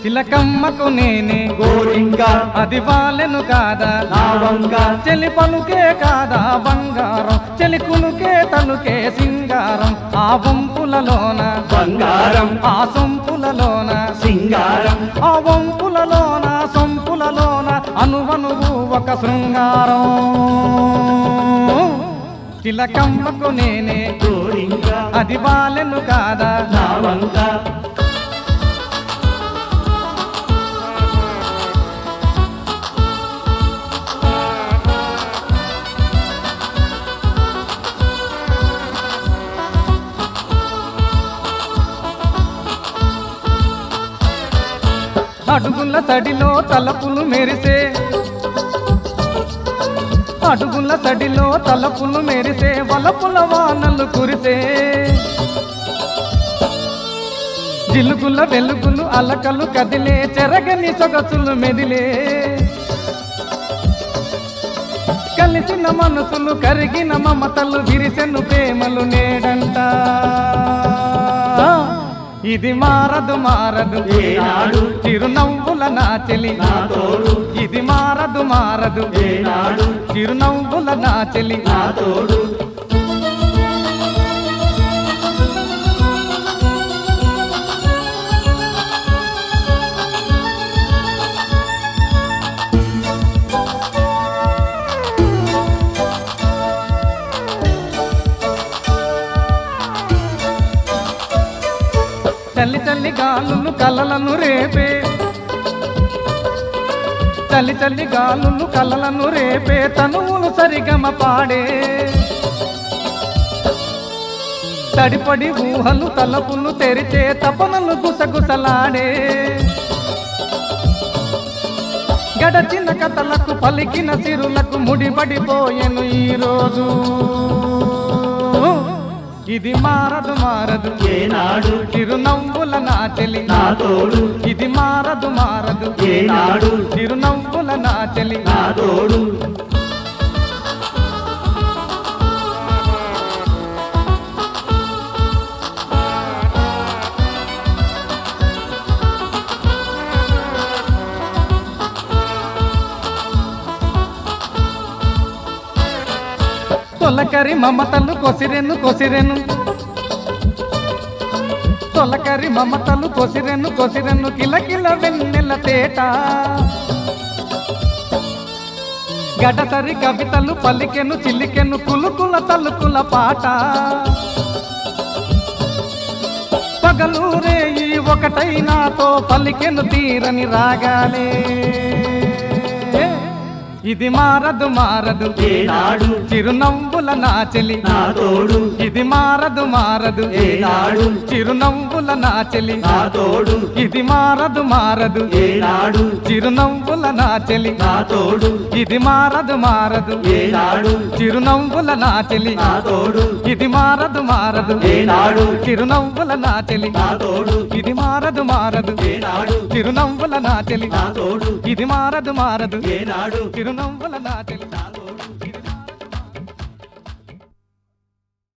చిలకమ్మకు నేనే గోరింక అది బాలెను కాదా నా వంక చెలి పలుకే కాదా బంగారం చెలి కులుకే తలుకే సింగారం ఆ వంపులలోన బంగారం ఆ సొంపులలోన సింగారం ఆ వంపులలోన సొంపులలోన అనువనువు ఒక శృంగారం చిలకమ్మకు నేనే గోరింక అది బాలెను కాదా నా వంక అడుగుల సడిలో తలపులు మెరిసే అడుగుల సడిలో తలపులు మెరిసే వలపుల వానలు కురిసే జిలుగుల వెలుగులు అలకలు కదిలే చెరగని సొగసులు మెదిలే కలిసిన మనసులు కరిగిన మమతలు విరిసెను ప్రేమలు నేడంట ఇది మారదు మారదు ఏనాడు చిరునవ్వుల నా చెలి నా తోడు ఇది మారదు మారదు ఏనాడు చిరునవ్వుల నా చెలి నా తోడు చల్లి చల్లి గాలులు కలలను రేపే చల్లి చల్లి గాలులు కలలను రేపే తనువులు సరిగమ పాడే తడిపడి ఊహలు తలపులు తెరిచే తపనలు గుసగుసలాడే గడచిన కథలకు పలికిన సిరులకు ముడిపడిపోయెను ఈరోజు ఇది మారదు మారదు ఏనాడు చిరునవ్వుల నా చెలి నా తోడు ఇది మారదు మారదు ఏనాడు చిరునవ్వుల నా చెలి నా తోడు తొలకరి మమతలు కొసిరెను కొసిరెను తొలకరి మమతలు కొసిరెను కొసిరెను కిలకిల వెన్నెల తేట గడసరి కవితలు పలికెను చిలికెను కులుకుల తలుకుల పాట పగలు రేయి ఒకటై నాతో పలికెను తీరని రాగాలే ఇది మారదు మారదు ఏనాడు చిరునవ్వుల నా చెలి నా తోడు ఇది మారదు మారదు ఏనాడు చిరునవ్వుల నా చెలి నా తోడు ఇది మారదు మారదు ఏనాడు చిరునవ్వుల నా చెలి నా తోడు ఇది మారదు మారదు ఏనాడు చిరునవ్వుల నా చెలి నా తోడు ఇది మారదు మారదు ఏనాడు చిరునవ్వుల నా చెలి నా తోడు ఇది మారదు మారదు ఏనాడు చిరునవ్వుల నా చెలి నా తోడు ఇది మారదు మారదు ఏనాడు చిరునవ్వుల నా చెలి నా తోడు